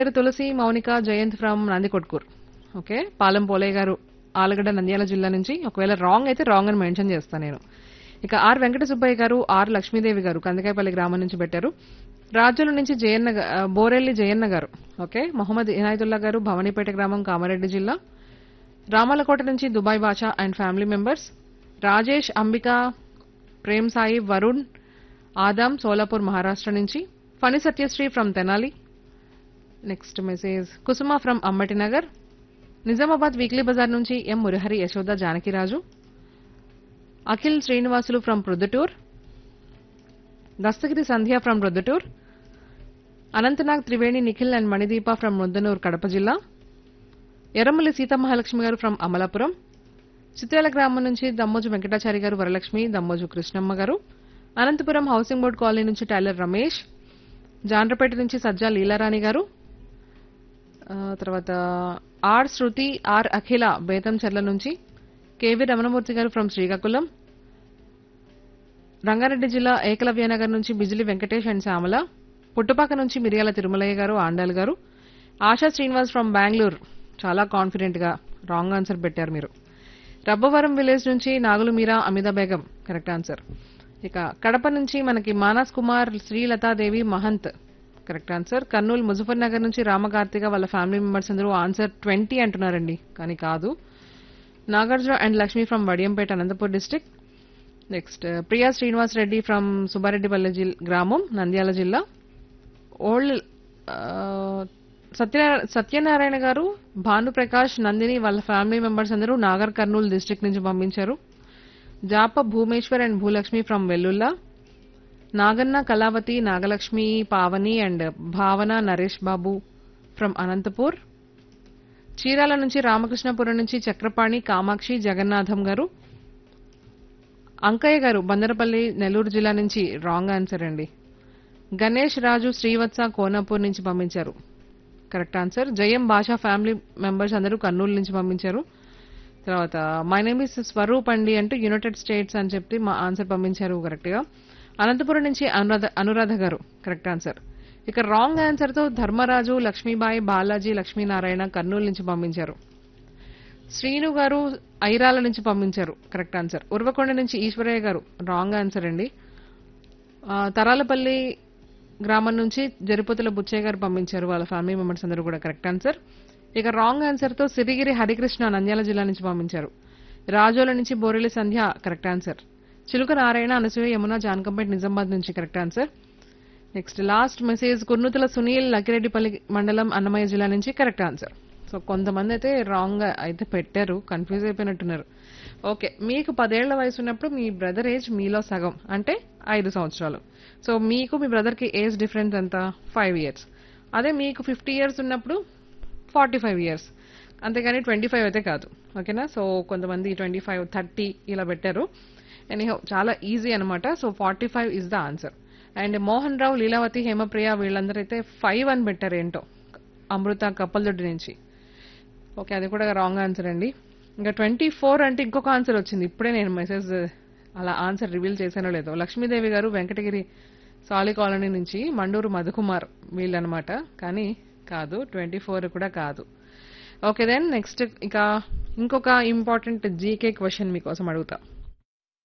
పేరు Tulasi Mounika Jayanth from Nandikotkur okay Palem Polaiah garu Allagadda Nandyal జిల్లా నుంచి ఒకవేళ రాంగ్ అయితే రాంగ్ అని మెన్షన్ చేస్తాను నేను ఇక ఆర్ వెంకట సుబ్బయ్య గారు ఆర్ లక్ష్మీదేవి గారు కందకాయపల్లి గ్రామం నుంచి పెట్టారు రాజుల నుంచి జయన్న గా- ఆ, బోరెల్లి జయన్న గారు ఓకే మొహమ్మద్ ఇనాయతుల్లా గారు భవానీపేట గ్రామం కామారెడ్డి జిల్లా రామలకోట నుంచి Dubai Basha and family members Rajesh Ambika Prem Sai Varun Adam Solapur Maharashtra నుంచి Phani Satyasri from Tenali next message Kusuma from Ammati Nagar Nizamabad weekly bazaar నుంచి M Murahari Yashoda Janakiraju Akhil Srinivasulu from Proddatur Dastagiri Sandhya from Proddatur Anantnag Triveni Nikhil and Manideepa from Muddanur Kadapa జిల్లా ఎర్రమల్లి సీతమహాలక్ష్మి గారు ఫ్రమ్ అమలాపురం చిత్రాల గ్రామం నుంచి దమ్మోజు వెంకటాచారి గారు Varalakshmi Dammoju Krishnamma garu Anantapuram housing board colony నుంచి టైలర్ రమేష్ జాండ్రపేట నుంచి సజ్జా లీలారాణి గారు ఆ, తర్వాత ఆర్ శృతి ఆర్ అఖిల బేతంచెర్ల నుంచి కేవీ రమణమూర్తి గారు ఫ్రమ్ శ్రీకాకుళం రంగారెడ్డి జిల్లా ఏకలవ్యనగర్ నుంచి బిజిలి వెంకటేష్ అండ్ శ్యామల పుట్టుపాక నుంచి మిరియాల తిరుమలయ్య గారు ఆండాల్ గారు ఆశా శ్రీనివాస్ ఫ్రమ్ బెంగళూరు చాలా కాన్ఫిడెంట్ గా రాంగ్ ఆన్సర్ పెట్టారు మీరు రబ్బవరం విలేజ్ నుంచి నాగులు మీరా అమితా బేగం కరెక్ట్ ఆన్సర్ ఇక కడప నుంచి మనకి మానస్ కుమార్ శ్రీలతాదేవి మహంత్ కరెక్ట్ ఆన్సర్ కర్నూలు ముజఫర్ నగర్ నుంచి రామకార్తిక వాళ్ళ ఫ్యామిలీ మెంబర్స్ అందరూ ఆన్సర్ ట్వంటీ అంటున్నారండి కానీ కాదు Nagarjuna and Lakshmi from Vadiyampeta Anantapur district next Priya Srinivas Reddy from Subbareddypalle జిల్ గ్రామం నంద్యాల జిల్లా ఓల్డ్ సత్య సత్యనారాయణ గారు భానుప్రకాష్ నందిని వాళ్ళ ఫ్యామిలీ మెంబర్స్ అందరూ నాగర్ కర్నూలు డిస్ట్రిక్ట్ నుంచి పంపించారు Japa Bhumeshwar and Bhulakshmi from Vellulla Naganna Kalavathi Nagalakshmi Pavani and Bhavana Naresh Babu from Anantapur Chirala నుంచి రామకృష్ణపురం నుంచి చక్రపాణి కామాక్షి జగన్నాథం గారు అంకయ్య గారు బందరపల్లి నెల్లూరు జిల్లా నుంచి రాంగ్ ఆన్సర్ అండి గణేష్ రాజు శ్రీవత్స కోనాపూర్ నుంచి పంపించారు కరెక్ట్ ఆన్సర్ జయం భాషా ఫ్యామిలీ మెంబర్స్ అందరూ కర్నూలు నుంచి పంపించారు తర్వాత మై నేమ్ ఇస్ స్వరూప్ అండి అంటూ యునైటెడ్ స్టేట్స్ అని చెప్పి మా ఆన్సర్ పంపించారు కరెక్ట్ గా అనంతపురం నుంచి అనురాధ అనురాధ గారు కరెక్ట్ ఆన్సర్ ఇక రాంగ్ ఆన్సర్ తో ధర్మరాజు లక్ష్మీబాయి బాలాజీ లక్ష్మీనారాయణ కర్నూలు నుంచి పంపించారు శ్రీను గారు ఐరాల నుంచి పంపించారు కరెక్ట్ ఆన్సర్ ఉర్వకొండ నుంచి ఈశ్వరయ్య గారు రాంగ్ ఆన్సర్ అండి ఆ, తరాలపల్లి గ్రామం నుంచి జరిపోతుల బుచ్చయ్య గారు పంపించారు వాళ్ళ ఫ్యామిలీ మెంబర్స్ అందరూ కూడా కరెక్ట్ ఆన్సర్ ఇక రాంగ్ ఆన్సర్ తో సిరిగిరి హరికృష్ణ నంద్యాల జిల్లా నుంచి పంపించారు రాజోల నుంచి బోరెలి సంధ్య కరెక్ట్ ఆన్సర్ చిలుక నారాయణ అనసూయ యమున జానకంపేట నిజామాబాద్ నుంచి correct answer next last message Kurnuthula Sunil Lakireddypalli మండలం అన్నమయ్య జిల్లా నుంచి కరెక్ట్ ఆన్సర్ సో కొంతమంది అయితే రాంగ్ అయితే పెట్టారు కన్ఫ్యూజ్ అయిపోయినట్టున్నారు ఓకే మీకు పదేళ్ల వయసు ఉన్నప్పుడు మీ బ్రదర్ ఏజ్ మీలో సగం అంటే ఐదు సంవత్సరాలు సో మీకు మీ బ్రదర్కి ఏజ్ డిఫరెన్స్ ఎంత ఫైవ్ ఇయర్స్ అదే మీకు ఫిఫ్టీ ఇయర్స్ ఉన్నప్పుడు ఫార్టీ ఫైవ్ ఇయర్స్ అంతేగాని ట్వంటీ ఫైవ్ అయితే కాదు ఓకేనా సో కొంతమంది ట్వంటీ ఫైవ్ థర్టీ ఇలా పెట్టారు ఎనీహో చాలా ఈజీ అనమాట so forty five is the answer and Mohan Rao Leelavathi Hemapriya వీళ్ళందరూ అయితే ఫైవ్ అని పెట్టారు ఏంటో అమృత కప్పలదొడ్డి నుంచి ఓకే అది కూడా రాంగ్ ఆన్సర్ అండి ఇంకా ట్వంటీ ఫోర్ అంటే ఇంకొక ఆన్సర్ వచ్చింది ఇప్పుడే నేను మెసేజ్ అలా ఆన్సర్ రివీల్ చేశానో లేదో లక్ష్మీదేవి గారు వెంకటగిరి సాలి కాలనీ నుంచి మండూరు మధుకుమార్ వీళ్ళనమాట కానీ కాదు ట్వంటీ ఫోర్ కూడా కాదు ఓకే దెన్ నెక్స్ట్ ఇక ఇంకొక ఇంపార్టెంట్ జీకే క్వశ్చన్ మీకోసం అడుగుతా